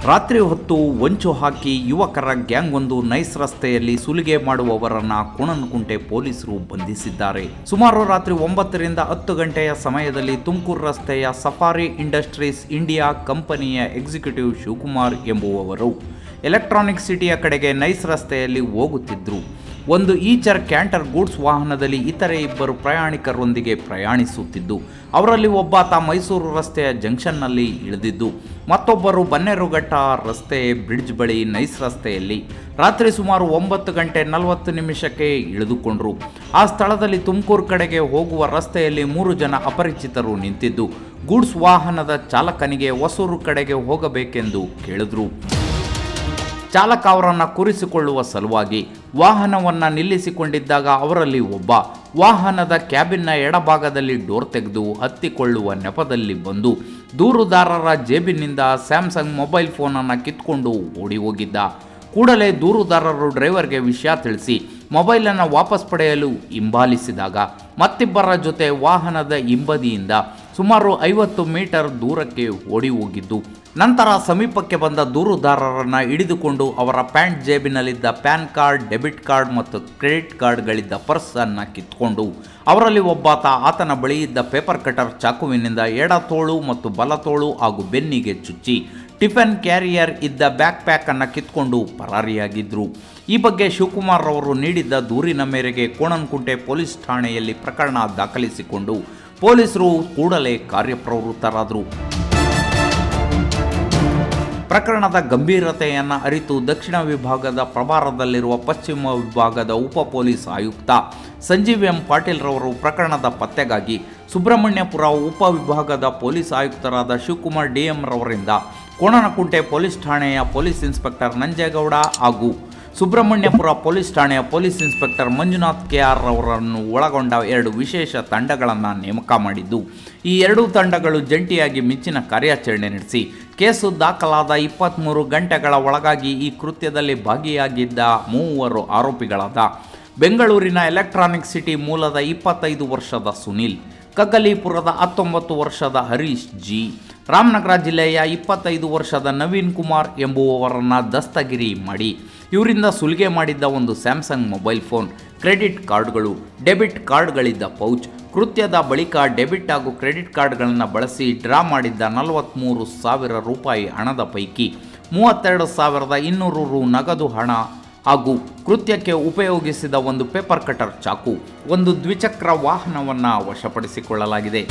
ರಾತ್ರಿ ಹೊತ್ತು ಹೊಂಚು ಹಾಕಿ ಯುವಕರ ಗ್ಯಾಂಗ್ ಒಂದು ನೈಸ್ ರಸ್ತೆಯಲ್ಲಿ ಸುಲಿಗೆ ಮಾಡುವವರನ್ನ ಕುಣನಕುಂಟೆ ಪೊಲೀಸರು ಬಂಧಿಸಿದ್ದಾರೆ ಸುಮಾರು ರಾತ್ರಿ ಒಂಬತ್ತರಿಂದ ಹತ್ತು ಗಂಟೆಯ ಸಮಯದಲ್ಲಿ ತುಮಕೂರು ರಸ್ತೆಯ ಸಫಾರಿ ಇಂಡಸ್ಟ್ರೀಸ್ ಇಂಡಿಯಾ ಕಂಪನಿಯ ಎಕ್ಸಿಕ್ಯೂಟಿವ್ ಶಿವಕುಮಾರ್ ಎಂಬುವವರು ಎಲೆಕ್ಟ್ರಾನಿಕ್ ಸಿಟಿಯ ಕಡೆಗೆ ನೈಸ್ ರಸ್ತೆಯಲ್ಲಿ ಹೋಗುತ್ತಿದ್ದರು ಒಂದು ಈಚರ್ ಕ್ಯಾಂಟರ್ ಗೂಡ್ಸ್ ವಾಹನದಲ್ಲಿ ಇತರೆ ಇಬ್ಬರು ಪ್ರಯಾಣಿಕರೊಂದಿಗೆ ಪ್ರಯಾಣಿಸುತ್ತಿದ್ದು ಅವರಲ್ಲಿ ಒಬ್ಬಾತ ಮೈಸೂರು ರಸ್ತೆಯ ಜಂಕ್ಷನ್ನಲ್ಲಿ ಇಳಿದಿದ್ದು ಮತ್ತೊಬ್ಬರು ಬನ್ನೇರುಘಟ್ಟ ರಸ್ತೆ ಬ್ರಿಡ್ಜ್ ಬಳಿ ನೈಸ್ ರಸ್ತೆಯಲ್ಲಿ ರಾತ್ರಿ ಸುಮಾರು ಒಂಬತ್ತು ಗಂಟೆ ನಲವತ್ತು ನಿಮಿಷಕ್ಕೆ ಇಳಿದುಕೊಂಡ್ರು ಆ ಸ್ಥಳದಲ್ಲಿ ತುಮಕೂರು ಕಡೆಗೆ ಹೋಗುವ ರಸ್ತೆಯಲ್ಲಿ ಮೂರು ಜನ ಅಪರಿಚಿತರು ನಿಂತಿದ್ದು ಗೂಡ್ಸ್ ವಾಹನದ ಚಾಲಕನಿಗೆ ಹೊಸೂರು ಕಡೆಗೆ ಹೋಗಬೇಕೆಂದು ಕೇಳಿದ್ರು ಚಾಲಕ ಅವರನ್ನು ಕೂರಿಸಿಕೊಳ್ಳುವ ಸಲುವಾಗಿ ವಾಹನವನ್ನು ನಿಲ್ಲಿಸಿಕೊಂಡಿದ್ದಾಗ ಅವರಲ್ಲಿ ಒಬ್ಬ ವಾಹನದ ಕ್ಯಾಬಿನ್ನ ಎಡಭಾಗದಲ್ಲಿ ಡೋರ್ ತೆಗೆದು ಹತ್ತಿಕೊಳ್ಳುವ ನೆಪದಲ್ಲಿ ಬಂದು ದೂರುದಾರರ ಜೇಬಿನಿಂದ ಸ್ಯಾಮ್ಸಂಗ್ ಮೊಬೈಲ್ ಫೋನನ್ನು ಕಿತ್ಕೊಂಡು ಓಡಿ ಹೋಗಿದ್ದ ಕೂಡಲೇ ದೂರುದಾರರು ಡ್ರೈವರ್ಗೆ ವಿಷಯ ತಿಳಿಸಿ ಮೊಬೈಲನ್ನು ವಾಪಸ್ ಪಡೆಯಲು ಹಿಂಬಾಲಿಸಿದಾಗ ಮತ್ತಿಬ್ಬರ ಜೊತೆ ವಾಹನದ ಹಿಂಬದಿಯಿಂದ ಸುಮಾರು ಐವತ್ತು ಮೀಟರ್ ದೂರಕ್ಕೆ ಓಡಿ ಹೋಗಿದ್ದು ನಂತರ ಸಮೀಪಕ್ಕೆ ಬಂದ ದೂರುದಾರರನ್ನು ಹಿಡಿದುಕೊಂಡು ಅವರ ಪ್ಯಾಂಟ್ ಜೇಬಿನಲ್ಲಿದ್ದ ಪ್ಯಾನ್ ಕಾರ್ಡ್ ಡೆಬಿಟ್ ಕಾರ್ಡ್ ಮತ್ತು ಕ್ರೆಡಿಟ್ ಕಾರ್ಡ್ಗಳಿದ್ದ ಪರ್ಸನ್ನು ಕಿತ್ಕೊಂಡು ಅವರಲ್ಲಿ ಒಬ್ಬಾತ ಆತನ ಬಳಿ ಇದ್ದ ಪೇಪರ್ ಕಟರ್ ಚಾಕುವಿನಿಂದ ಎಡ ತೋಳು ಮತ್ತು ಬಲ ತೋಳು ಹಾಗೂ ಬೆನ್ನಿಗೆ ಚುಚ್ಚಿ ಟಿಫನ್ ಕ್ಯಾರಿಯರ್ ಇದ್ದ ಬ್ಯಾಕ್ ಪ್ಯಾಕನ್ನು ಕಿತ್ಕೊಂಡು ಪರಾರಿಯಾಗಿದ್ದರು ಈ ಬಗ್ಗೆ ಶಿವಕುಮಾರ್ ಅವರು ನೀಡಿದ್ದ ದೂರಿನ ಮೇರೆಗೆ ಕೋಣನಕುಂಟೆ ಪೊಲೀಸ್ ಠಾಣೆಯಲ್ಲಿ ಪ್ರಕರಣ ದಾಖಲಿಸಿಕೊಂಡು ಪೊಲೀಸರು ಕೂಡಲೇ ಕಾರ್ಯಪ್ರವೃತ್ತರಾದರು ಪ್ರಕರಣದ ಗಂಭೀರತೆಯನ್ನು ಅರಿತು ದಕ್ಷಿಣ ವಿಭಾಗದ ಪ್ರಭಾರದಲ್ಲಿರುವ ಪಶ್ಚಿಮ ವಿಭಾಗದ ಉಪ ಪೊಲೀಸ್ ಆಯುಕ್ತ ಸಂಜೀವ್ ಎಂ ಪಾಟೀಲ್ ರವರು ಪ್ರಕರಣದ ಪತ್ತೆಗಾಗಿ ಸುಬ್ರಹ್ಮಣ್ಯಪುರ ಉಪ ವಿಭಾಗದ ಪೊಲೀಸ್ ಆಯುಕ್ತರಾದ ಶಿವಕುಮಾರ್ ಡಿಎಂ ರವರಿಂದ ಕೋಣನಕುಂಟೆ ಪೊಲೀಸ್ ಠಾಣೆಯ ಪೊಲೀಸ್ ಇನ್ಸ್ಪೆಕ್ಟರ್ ನಂಜೇಗೌಡ ಹಾಗೂ ಸುಬ್ರಹ್ಮಣ್ಯಪುರ ಪೊಲೀಸ್ ಠಾಣೆಯ police inspector Manjunath K R ಅವರನ್ನು ಒಳಗೊಂಡ ಎರಡು ವಿಶೇಷ ತಂಡಗಳನ್ನು ನೇಮಕ ಮಾಡಿದ್ದು ಈ ಎರಡೂ ತಂಡಗಳು ಜಂಟಿಯಾಗಿ ಮಿಂಚಿನ ಕಾರ್ಯಾಚರಣೆ ನಡೆಸಿ ಕೇಸು ದಾಖಲಾದ ಇಪ್ಪತ್ತ್ಮೂರು ಗಂಟೆಗಳ ಒಳಗಾಗಿ ಈ ಕೃತ್ಯದಲ್ಲಿ ಭಾಗಿಯಾಗಿದ್ದ ಮೂವರು ಆರೋಪಿಗಳಾದ ಬೆಂಗಳೂರಿನ ಎಲೆಕ್ಟ್ರಾನಿಕ್ ಸಿಟಿ ಮೂಲದ ಇಪ್ಪತ್ತೈದು ವರ್ಷದ ಸುನಿಲ್ ಕಗ್ಗಲೀಪುರದ ಹತ್ತೊಂಬತ್ತು ವರ್ಷದ ಹರೀಶ್ ಜಿ ರಾಮನಗರ ಜಿಲ್ಲೆಯ ಇಪ್ಪತ್ತೈದು ವರ್ಷದ ನವೀನ್ ಕುಮಾರ್ ಎಂಬುವವರನ್ನು ದಸ್ತಗಿರಿ ಮಾಡಿ ಇವರಿಂದ ಸುಲಿಗೆ ಮಾಡಿದ್ದ ಒಂದು ಸ್ಯಾಮ್ಸಂಗ್ ಮೊಬೈಲ್ ಫೋನ್ ಕ್ರೆಡಿಟ್ ಕಾರ್ಡ್ಗಳು ಡೆಬಿಟ್ ಕಾರ್ಡ್ಗಳಿದ್ದ ಪೌಚ್ ಕೃತ್ಯದ ಬಳಿಕ ಡೆಬಿಟ್ ಹಾಗೂ ಕ್ರೆಡಿಟ್ ಕಾರ್ಡ್ಗಳನ್ನು ಬಳಸಿ ಡ್ರಾ ಮಾಡಿದ್ದ ನಲವತ್ತ್ಮೂರು ಸಾವಿರ ರೂಪಾಯಿ ಹಣದ ಪೈಕಿ ಮೂವತ್ತೆರಡು ಸಾವಿರದ ಇನ್ನೂರು ರು ನಗದು ಹಣ ಹಾಗೂ ಕೃತ್ಯಕ್ಕೆ ಉಪಯೋಗಿಸಿದ ಒಂದು ಪೇಪರ್ ಕಟರ್ ಚಾಕು ಒಂದು ದ್ವಿಚಕ್ರ ವಾಹನವನ್ನು ವಶಪಡಿಸಿಕೊಳ್ಳಲಾಗಿದೆ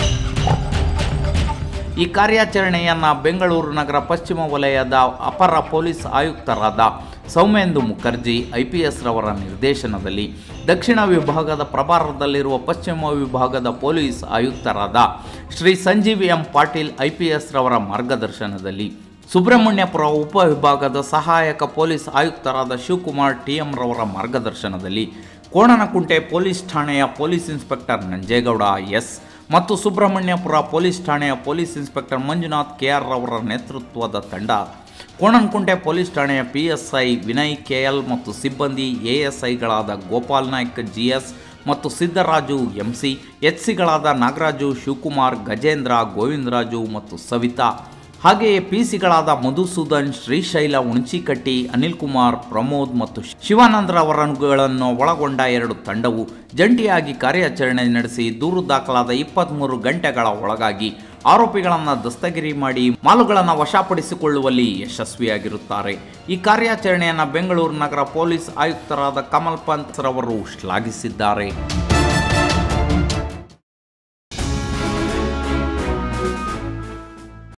ಈ ಕಾರ್ಯಾಚರಣೆಯನ್ನು ಬೆಂಗಳೂರು ನಗರ ಪಶ್ಚಿಮ ವಲಯದ ಅಪರ ಪೊಲೀಸ್ ಆಯುಕ್ತರಾದ Soumendu Mukherjee I P S ರವರ ನಿರ್ದೇಶನದಲ್ಲಿ ದಕ್ಷಿಣ ವಿಭಾಗದ ಪ್ರಭಾರದಲ್ಲಿರುವ ಪಶ್ಚಿಮ ವಿಭಾಗದ ಪೊಲೀಸ್ ಆಯುಕ್ತರಾದ Shri Sanjeev M Patil I P S ರವರ ಮಾರ್ಗದರ್ಶನದಲ್ಲಿ ಸುಬ್ರಹ್ಮಣ್ಯಪುರ ಉಪವಿಭಾಗದ ಸಹಾಯಕ ಪೊಲೀಸ್ ಆಯುಕ್ತರಾದ ಶಿವಕುಮಾರ್ ಟಿ ಎಂ ರವರ ಮಾರ್ಗದರ್ಶನದಲ್ಲಿ ಕೋಣನಕುಂಟೆ ಪೊಲೀಸ್ ಠಾಣೆಯ ಪೊಲೀಸ್ ಇನ್ಸ್ಪೆಕ್ಟರ್ ನಂಜೇಗೌಡ ಎಸ್ ಮತ್ತು ಸುಬ್ರಹ್ಮಣ್ಯಪುರ ಪೊಲೀಸ್ ಠಾಣೆಯ police inspector Manjunath K R ರವರ ನೇತೃತ್ವದ ತಂಡ ಕೋಣನಕುಂಟೆ ಪೊಲೀಸ್ ಠಾಣೆಯ P S I Vinay K L ಮತ್ತು ಸಿಬ್ಬಂದಿ ಎ ಎಸ್ ಐಗಳಾದ ಗೋಪಾಲ್ ನಾಯ್ಕ್ ಜಿ ಎಸ್ ಮತ್ತು ಸಿದ್ದರಾಜು ಎಂ ಸಿ ಎಚ್ ಸಿಗಳಾದ ನಾಗರಾಜು ಶಿವಕುಮಾರ್ ಗಜೇಂದ್ರ ಗೋವಿಂದರಾಜು ಮತ್ತು ಸವಿತಾ ಹಾಗೆಯೇ ಪಿ ಸಿಗಳಾದ ಮಧುಸೂದನ್ ಶ್ರೀಶೈಲ ಉಣಚಿಕಟ್ಟಿ ಅನಿಲ್ ಕುಮಾರ್ ಪ್ರಮೋದ್ ಮತ್ತು ಶಿವಾನಂದರವರಗಳನ್ನು ಒಳಗೊಂಡ ಎರಡು ತಂಡವು ಜಂಟಿಯಾಗಿ ಕಾರ್ಯಾಚರಣೆ ನಡೆಸಿ ದೂರು ದಾಖಲಾದ ಇಪ್ಪತ್ತ್ಮೂರು ಗಂಟೆಗಳ ಒಳಗಾಗಿ ಆರೋಪಿಗಳನ್ನು ದಸ್ತಗಿರಿ ಮಾಡಿ ಮಾಲುಗಳನ್ನು ವಶಪಡಿಸಿಕೊಳ್ಳುವಲ್ಲಿ ಯಶಸ್ವಿಯಾಗಿರುತ್ತಾರೆ ಈ ಕಾರ್ಯಾಚರಣೆಯನ್ನು ಬೆಂಗಳೂರು ನಗರ ಪೊಲೀಸ್ ಆಯುಕ್ತರಾದ ಕಮಲ್ ಪಂತ್ ರವರು ಶ್ಲಾಘಿಸಿದ್ದಾರೆ